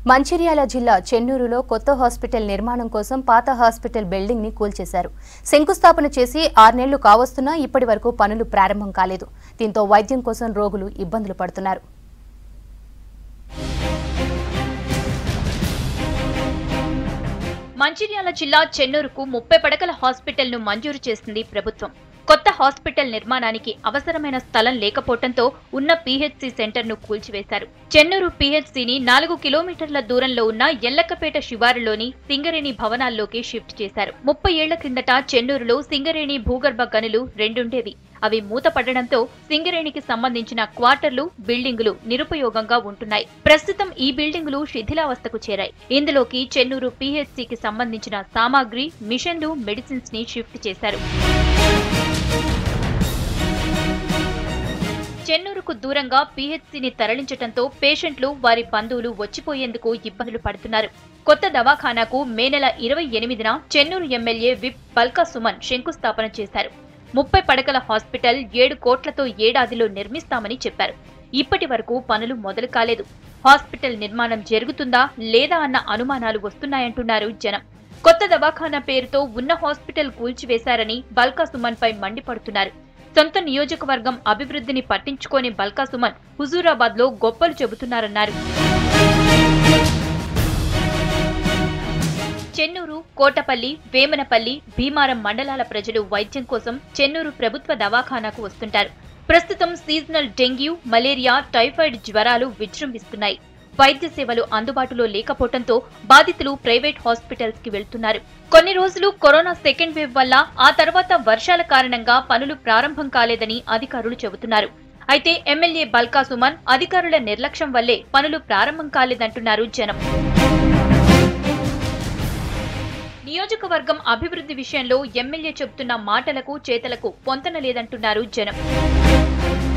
మంచిర్యాల జిల్లా చెన్నూరులో కొత్త హాస్పిటల్ నిర్మాణం కోసం పాత హాస్పిటల్ బిల్డింగ్ ని కూల్చేశారు శంకుస్థాపన చేసి ఆర్నెళ్లు కావస్తున్నా ఇప్పటి వరకు పనులు ప్రారంభం కాలేదు దీంతో వైద్యం కోసం రోగులు ఇబ్బందులు పడుతున్నారు మంచిర్యాల జిల్లా చెన్నూరుకు ముప్పై పడకల హాస్పిటల్ ను మంజూరు చేసింది ప్రభుత్వం కొత్త హాస్పిటల్ నిర్మాణానికి అవసరమైన స్థలం లేకపోవడంతో ఉన్న పీహెచ్సీ సెంటర్ ను కూల్చివేశారు చెన్నూరు పీహెచ్సీని నాలుగు కిలోమీటర్ల దూరంలో ఉన్న ఎల్లక్కపేట శివారులోని సింగరేణి భవనాల్లోకి షిఫ్ట్ చేశారు ముప్పై ఏళ్ల క్రిందట చెన్నూరులో సింగరేణి భూగర్భ గనులు రెండుండేవి అవి మూతపడడంతో సింగరేణికి సంబంధించిన క్వార్టర్లు బిల్డింగులు నిరుపయోగంగా ఉంటున్నాయి ప్రస్తుతం ఈ బిల్డింగులు శిథిలావస్థకు చేరాయి ఇందులోకి చెన్నూరు పీహెచ్సీకి సంబంధించిన సామాగ్రి మిషన్లు మెడిసిన్స్ ని షిఫ్ట్ చేశారు చెన్నూరుకు దూరంగా పీహెచ్సీని తరలించడంతో పేషెంట్లు వారి బంధువులు వచ్చిపోయేందుకు ఇబ్బందులు పడుతున్నారు కొత్త దవాఖానాకు మే నెల ఇరవై ఎనిమిదిన చెన్నూరు ఎమ్మెల్యే విప్ బల్కా సుమన్ శంకుస్థాపన చేశారు ముప్పై పడకల హాస్పిటల్ ఏడు కోట్లతో ఏడాదిలో నిర్మిస్తామని చెప్పారు ఇప్పటి వరకు పనులు మొదలు కాలేదు హాస్పిటల్ నిర్మాణం జరుగుతుందా లేదా అన్న అనుమానాలు వస్తున్నాయంటున్నారు జనం కొత్త దవాఖానా పేరుతో ఉన్న హాస్పిటల్ కూల్చివేశారని బల్కా సుమన్ పై మండిపడుతున్నారు సొంత నియోజకవర్గం అభివృద్ధిని పట్టించుకోని బల్కా సుమన్ హుజూరాబాద్ లో గొప్పలు చెబుతున్నారన్నారు చెన్నూరు కోటపల్లి వేమనపల్లి భీమారం మండలాల ప్రజలు వైద్యం కోసం చెన్నూరు ప్రభుత్వ దవాఖానాకు వస్తుంటారు ప్రస్తుతం సీజనల్ డెంగ్యూ మలేరియా టైఫాయిడ్ జ్వరాలు విజృంభిస్తున్నాయి వైద్య సేవలు అందుబాటులో లేకపోవడంతో బాధితులు ప్రైవేట్ హాస్పిటల్స్ కి వెళ్తున్నారు కొన్ని రోజులు కరోనా సెకండ్ వేవ్ వల్ల ఆ తర్వాత వర్షాల కారణంగా పనులు ప్రారంభం కాలేదని అధికారులు చెబుతున్నారు అయితే ఎమ్మెల్యే బల్కా సుమన్ అధికారుల నిర్లక్ష్యం వల్లే పనులు ప్రారంభం కాలేదంటున్నారు జనం నియోజకవర్గం అభివృద్ధి విషయంలో ఎమ్మెల్యే చెబుతున్న మాటలకు చేతలకు పొంతన లేదంటున్నారు జనం